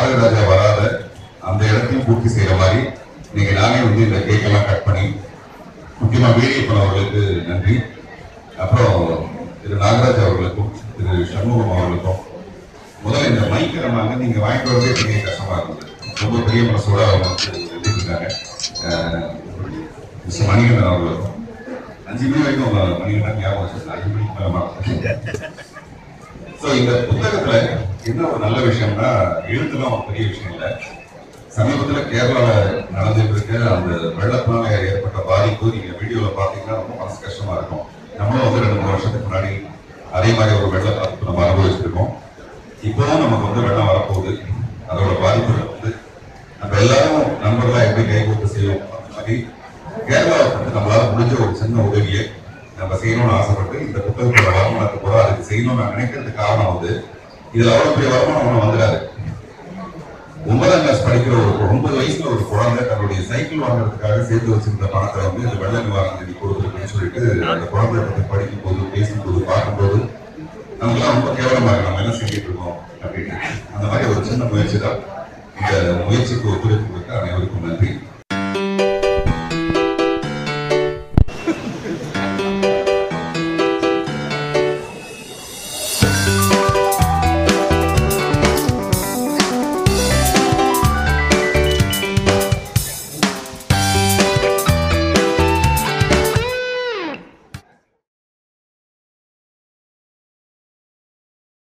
நாகராஜா வராத அந்த இடத்தையும் பூர்த்தி செய்யற மாதிரி நீங்க நானே வந்து இந்த கேக்கெல்லாம் கட் பண்ணி முக்கியமா வீரியப்பன் அவர்களுக்கு நன்றி அப்புறம் திரு நாகராஜ் அவர்களுக்கும் திரு சண்முகம் அவர்களுக்கும் முதல்ல இந்த மைக்கை நம்ம அங்க நீங்க வாங்கிட்டு வரதே பெரிய கஷ்டமா இருந்தது ரொம்ப பெரிய மனசோட அவங்க வந்து எடுத்துருக்காங்க மிஸ்டர் மணிகண்டன் அவர்களுக்கும் அஞ்சு மணி வரைக்கும் அவங்க மணிகண்டன் ஞாபகம் வச்சிருந்தாங்க அஞ்சு மணிக்கு மேல மறந்துட்டேன். ஸோ இந்த புத்தகத்துல என்ன ஒரு நல்ல விஷயம்னா எழுத்துலாம் ஒரு பெரிய விஷயம் இல்லை சமீபத்துல கேரளால நடந்துட்டு இருக்க அந்த வெள்ளத்தினால ஏற்பட்ட பாதிப்பு நீங்க வீடியோல பாத்தீங்கன்னா ரொம்ப மனசு கஷ்டமா இருக்கும் நம்மளும் வந்து ரெண்டு மூணு வருஷத்துக்கு முன்னாடி அதே மாதிரி ஒரு வெள்ள பாதிப்பு நம்ம அனுபவிச்சிருக்கோம் இப்போதான் நமக்கு வந்து வெள்ளம் வரப்போகுது அதோட பாதிப்புகள் வந்து நம்ம எல்லாரும் நண்பர்களா எப்படி கைகோர்த்து செய்வோம் அந்த மாதிரி கேரளாவை வந்து நம்மளால முடிஞ்ச ஒரு சின்ன உதவியை நம்ம செய்யணும்னு ஆசைப்பட்டு இந்த புத்தகத்தோட வருமானத்தை கூட அதுக்கு செய்யணும்னு நான் நினைக்கிறதுக்கு காரணம் வந்து இதுல அவ்வளவு பெரிய வருமானம் ஒண்ணு வந்துடாது ஒன்பதாம் கிளாஸ் படிக்கிற ஒரு ஒன்பது வயசுல ஒரு குழந்தை தன்னுடைய சைக்கிள் வாங்குறதுக்காக சேர்த்து வச்சிருந்த பணத்தை வந்து இந்த வெள்ள நிவாரண நிதி கொடுத்துருக்குன்னு சொல்லிட்டு அந்த குழந்தைய பத்தி படிக்கும் போது பேசும்போது பார்க்கும்போது நமக்குலாம் ரொம்ப கேவலமா இருக்கு நம்ம என்ன செஞ்சுட்டு இருக்கோம் அப்படின்னு அந்த மாதிரி ஒரு சின்ன முயற்சி தான் இந்த முயற்சிக்கு ஒத்துழைப்பு கொடுத்த அனைவருக்கும் நன்றி